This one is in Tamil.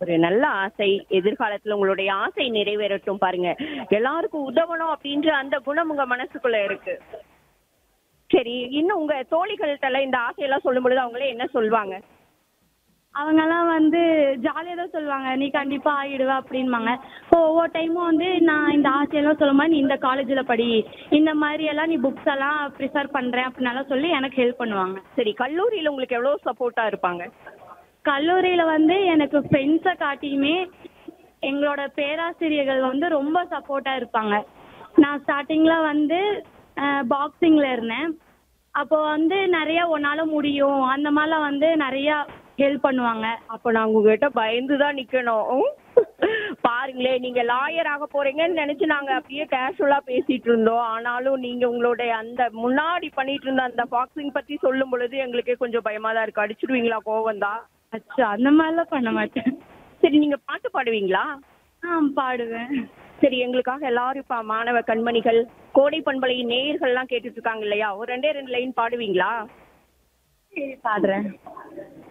ஒரு நல்ல ஆசை எதிர்காலத்துல உங்களுடைய ஆசை நிறைவேறட்டும் பாருங்க எல்லாருக்கும் உதவணும் அப்படின்ற அந்த குணம் உங்க மனசுக்குள்ள இருக்கு சரி இன்னும் உங்க தோழிகள்கிட்ட எல்லாம் இந்த ஆசையெல்லாம் சொல்லும் பொழுது அவங்களே என்ன சொல்லுவாங்க அவங்கெல்லாம் வந்து ஜாலியாக தான் சொல்லுவாங்க நீ கண்டிப்பாக ஆகிடுவ அப்படின்பாங்க இப்போ ஒவ்வொரு டைமும் வந்து நான் இந்த ஆசையெல்லாம் சொல்லும்போது நீ இந்த காலேஜில் படி இந்த மாதிரி எல்லாம் நீ புக்ஸ் எல்லாம் ப்ரிஃபர் பண்ணுறேன் அப்படின்னாலாம் சொல்லி எனக்கு ஹெல்ப் பண்ணுவாங்க சரி கல்லூரியில உங்களுக்கு எவ்வளவு சப்போர்ட்டா இருப்பாங்க கல்லூரியில் வந்து எனக்கு ஃப்ரெண்ட்ஸை காட்டியுமே எங்களோட பேராசிரியர்கள் வந்து ரொம்ப சப்போர்ட்டாக இருப்பாங்க நான் ஸ்டார்டிங்கில் வந்து பாக்ஸிங்கில் இருந்தேன் அப்போ வந்து நிறைய உன்னால் முடியும் அந்த மாதிரிலாம் வந்து நிறையா ஹெல்ப் பண்ணுவாங்க அப்ப நான் உங்ககிட்ட பயந்து தான் நிக்கணும் உம். பாருங்களே நீங்க லாயர் ஆக போறீங்கன்னு நினைச்சு நாங்க அப்படியே கேஷுவலா பேசிட்டு இருந்தோம் ஆனாலும் நீங்க உங்களுடைய அந்த முன்னாடி பண்ணிட்டு இருந்த அந்த பாக்ஸிங் பத்தி சொல்லும் பொழுது எங்களுக்கே கொஞ்சம் பயமா தான் இருக்கு அடிச்சிடுவீங்களா கோவம் தான் அச்சா அந்த மாதிரிலாம் பண்ண மாட்டேன் சரி நீங்க பாட்டு பாடுவீங்களா ஆ பாடுவேன் சரி எங்களுக்காக எல்லாரும் இப்ப மாணவ கண்மணிகள் கோடை பண்பலை நேயர்கள்லாம் கேட்டுட்டு இருக்காங்க இல்லையா ஒரு ரெண்டே ரெண்டு லைன் பாடுவீங்களா சரி பாடுறேன்